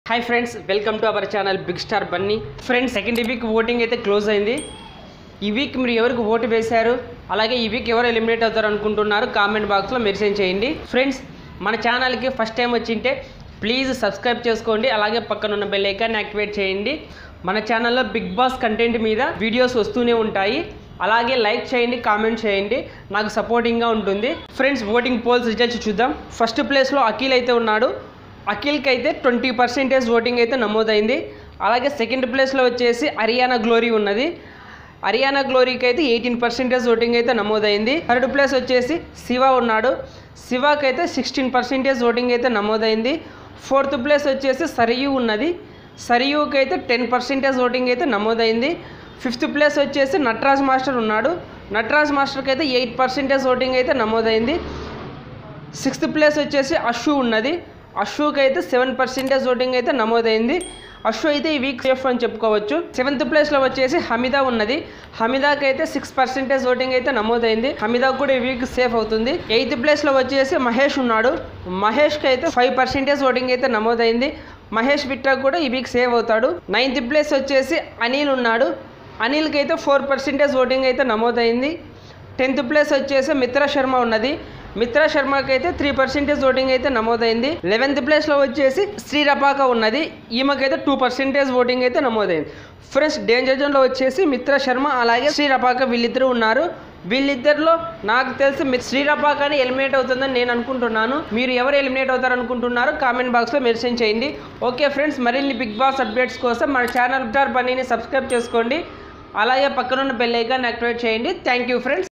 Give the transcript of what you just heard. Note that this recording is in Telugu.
hi friends welcome to our channel big star Bunny friends second week voting అయితే క్లోజ్ అయింది ఈ వీక్ మీరు ఎవరికి ఓటు వేశారు అలాగే ఈ వీక్ ఎవరు ఎలిమినేట్ అవుతారు అనుకుంటున్నారు కామెంట్ బాక్స్లో మెన్షన్ చేయండి ఫ్రెండ్స్ మన ఛానల్కి ఫస్ట్ టైం వచ్చింటే ప్లీజ్ సబ్స్క్రైబ్ చేసుకోండి అలాగే పక్కన ఉన్న బెల్ ఐకాన్ యాక్టివేట్ చేయండి మన ఛానల్లో బిగ్ బాస్ కంటెంట్ మీద వీడియోస్ వస్తూనే ఉంటాయి అలాగే లైక్ చేయండి కామెంట్ చేయండి నాకు సపోర్టింగ్గా ఉంటుంది ఫ్రెండ్స్ ఓటింగ్ పోల్స్ రిజల్ట్స్ చూద్దాం ఫస్ట్ ప్లేస్లో అఖిల్ అయితే ఉన్నాడు అఖిల్కి అయితే ట్వంటీ పర్సెంటేజ్ ఓటింగ్ అయితే నమోదైంది అలాగే సెకండ్ ప్లేస్లో వచ్చేసి హరియానా గ్లోరీ ఉన్నది హరియానా గ్లోరీకి అయితే ఎయిటీన్ పర్సెంటేజ్ ఓటింగ్ అయితే నమోదైంది థర్డ్ ప్లేస్ వచ్చేసి శివ ఉన్నాడు శివాకి అయితే సిక్స్టీన్ పర్సెంటేజ్ ఓటింగ్ అయితే నమోదైంది ఫోర్త్ ప్లేస్ వచ్చేసి సరియు ఉన్నది సరియుకి అయితే టెన్ పర్సెంటేజ్ ఓటింగ్ అయితే నమోదైంది ఫిఫ్త్ ప్లేస్ వచ్చేసి నటరాజ్ మాస్టర్ ఉన్నాడు నటరాజ్ మాస్టర్కి అయితే ఎయిట్ పర్సెంటేజ్ ఓటింగ్ అయితే నమోదైంది సిక్స్త్ ప్లేస్ వచ్చేసి అషు ఉన్నది అషుకి అయితే సెవెన్ పర్సెంటేజ్ ఓటింగ్ అయితే నమోదైంది అషు అయితే ఈ వీక్ సేఫ్ అని చెప్పుకోవచ్చు సెవెంత్ ప్లేస్లో వచ్చేసి హమిదా ఉన్నది హమిదాకి అయితే సిక్స్ పర్సెంటేజ్ ఓటింగ్ అయితే నమోదైంది హమిదా కూడా ఈ వీక్ సేఫ్ అవుతుంది ఎయిత్ ప్లేస్లో వచ్చేసి మహేష్ ఉన్నాడు మహేష్కి అయితే ఫైవ్ పర్సెంటేజ్ ఓటింగ్ అయితే నమోదైంది మహేష్ బిట్టా కూడా ఈ వీక్ సేవ్ అవుతాడు నైన్త్ ప్లేస్ వచ్చేసి అనిల్ ఉన్నాడు అనిల్కి అయితే ఫోర్ పర్సెంటేజ్ ఓటింగ్ అయితే నమోదైంది టెన్త్ ప్లేస్ వచ్చేసి మిత్ర శర్మ ఉన్నది మిత్ర శర్మకి అయితే త్రీ పర్సెంటేజ్ ఓటింగ్ అయితే నమోదైంది లెవెన్త్ ప్లేస్లో వచ్చేసి శ్రీరపాక ఉన్నది ఈమెకైతే టూ పర్సెంటేజ్ ఓటింగ్ అయితే నమోదైంది ఫ్రెండ్స్ డేంజర్ జోన్లో వచ్చేసి మిత్ర శర్మ అలాగే శ్రీరపాక వీళ్ళిద్దరూ ఉన్నారు వీళ్ళిద్దరిలో నాకు తెలిసి మీ శ్రీరపాకని ఎలిమినేట్ అవుతుందని నేను అనుకుంటున్నాను మీరు ఎవరు ఎలిమినేట్ అవుతారు అనుకుంటున్నారో కామెంట్ బాక్స్లో మెన్షన్ చేయండి ఓకే ఫ్రెండ్స్ మరిన్ని బిగ్ బాస్ అప్డేట్స్ కోసం మన ఛానల్ స్టార్ బన్నీని సబ్స్క్రైబ్ చేసుకోండి అలాగే పక్కనున్న బెల్ ఐకాన్ యాక్టివేట్ చేయండి థ్యాంక్ యూ ఫ్రెండ్స్